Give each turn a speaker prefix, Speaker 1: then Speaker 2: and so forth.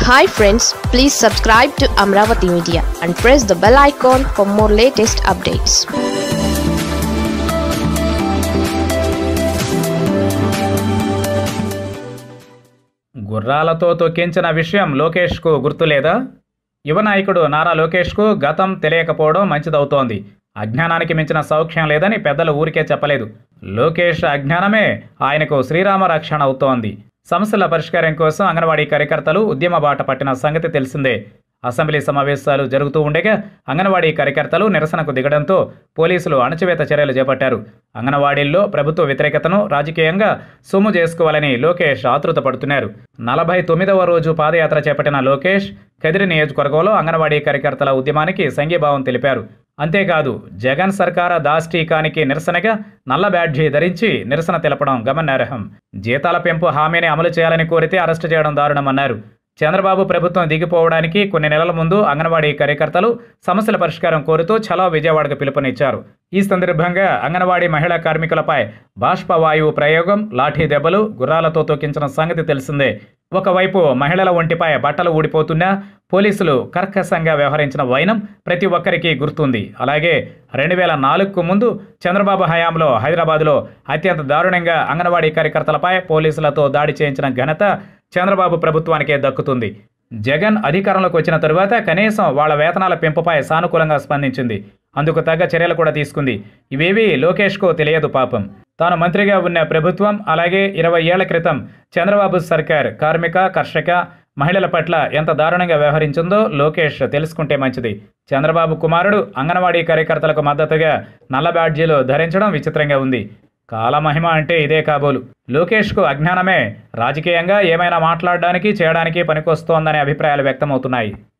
Speaker 1: hi friends please subscribe to Amaravati media and press the bell icon for more latest updates
Speaker 2: గుర్రాలతో తొక్కించిన విషయం లోకేష్కు గుర్తులేదా యువ నాయకుడు నారా లోకేష్కు గతం తెలియకపోవడం మంచిదవుతోంది అజ్ఞానానికి మించిన సౌఖ్యం లేదని పెద్దలు ఊరికే చెప్పలేదు లోకేష్ అజ్ఞానమే ఆయనకు శ్రీరామ రక్షణ అవుతోంది సమస్యల పరిష్కారం కోసం అంగన్వాడీ కార్యకర్తలు ఉద్యమ బాట పట్టిన సంగతి తెలిసిందే అసెంబ్లీ సమావేశాలు జరుగుతూ ఉండగా అంగన్వాడీ కార్యకర్తలు నిరసనకు దిగడంతో పోలీసులు అణచివేత చర్యలు చేపట్టారు అంగన్వాడీల్లో ప్రభుత్వ వ్యతిరేకతను రాజకీయంగా సొమ్ము చేసుకోవాలని లోకేష్ ఆతృత పడుతున్నారు నలభై తొమ్మిదవ రోజు పాదయాత్ర చేపట్టిన లోకేష్ కదిరి నియోజకవర్గంలో అంగన్వాడీ కార్యకర్తల ఉద్యమానికి సంఘీభావం తెలిపారు అంతేకాదు జగన్ సర్కార దాష్టీకానికి నిరసనగా నల్ల బ్యాడ్జీ ధరించి నిరసన తెలపడం గమనార్హం జీతాల పెంపు హామీని అమలు చేయాలని కోరితే అరెస్టు చేయడం దారుణమన్నారు చంద్రబాబు ప్రభుత్వం దిగిపోవడానికి కొన్ని నెలల ముందు అంగన్వాడీ కార్యకర్తలు సమస్యల పరిష్కారం కోరుతూ చలో విజయవాడకు పిలుపునిచ్చారు ఈ సందర్భంగా అంగన్వాడీ మహిళా కార్మికులపై బాష్పవాయువు ప్రయోగం లాఠీ దెబ్బలు గుర్రాలతో తొక్కించిన సంగతి తెలిసిందే ఒకవైపు మహిళల ఒంటిపై బట్టలు ఊడిపోతున్నా పోలీసులు కర్కశంగా వ్యవహరించిన వైనం ప్రతి ఒక్కరికి గుర్తుంది అలాగే రెండు వేల నాలుగుకు ముందు చంద్రబాబు హయాంలో హైదరాబాద్లో అత్యంత దారుణంగా అంగన్వాడీ కార్యకర్తలపై పోలీసులతో దాడి చేయించిన ఘనత చంద్రబాబు ప్రభుత్వానికే దక్కుతుంది జగన్ అధికారంలోకి వచ్చిన తరువాత కనీసం వాళ్ళ వేతనాల పెంపుపై సానుకూలంగా స్పందించింది అందుకు తగ్గ చర్యలు కూడా తీసుకుంది ఇవేవి లోకేష్కు తెలియదు పాపం తాను మంత్రిగా ఉన్న ప్రభుత్వం అలాగే ఇరవై ఏళ్ల క్రితం చంద్రబాబు సర్కార్ కార్మిక కర్షక మహిళల పట్ల ఎంత దారుణంగా వ్యవహరించిందో లోకేష్ తెలుసుకుంటే మంచిది చంద్రబాబు కుమారుడు అంగన్వాడీ కార్యకర్తలకు మద్దతుగా నల్ల బ్యాడ్జీలు ధరించడం విచిత్రంగా ఉంది కాలమహిమ అంటే ఇదే కాబోలు లోకేష్కు అజ్ఞానమే రాజకీయంగా ఏమైనా మాట్లాడడానికి చేయడానికి పనికొస్తోందనే అభిప్రాయాలు వ్యక్తమవుతున్నాయి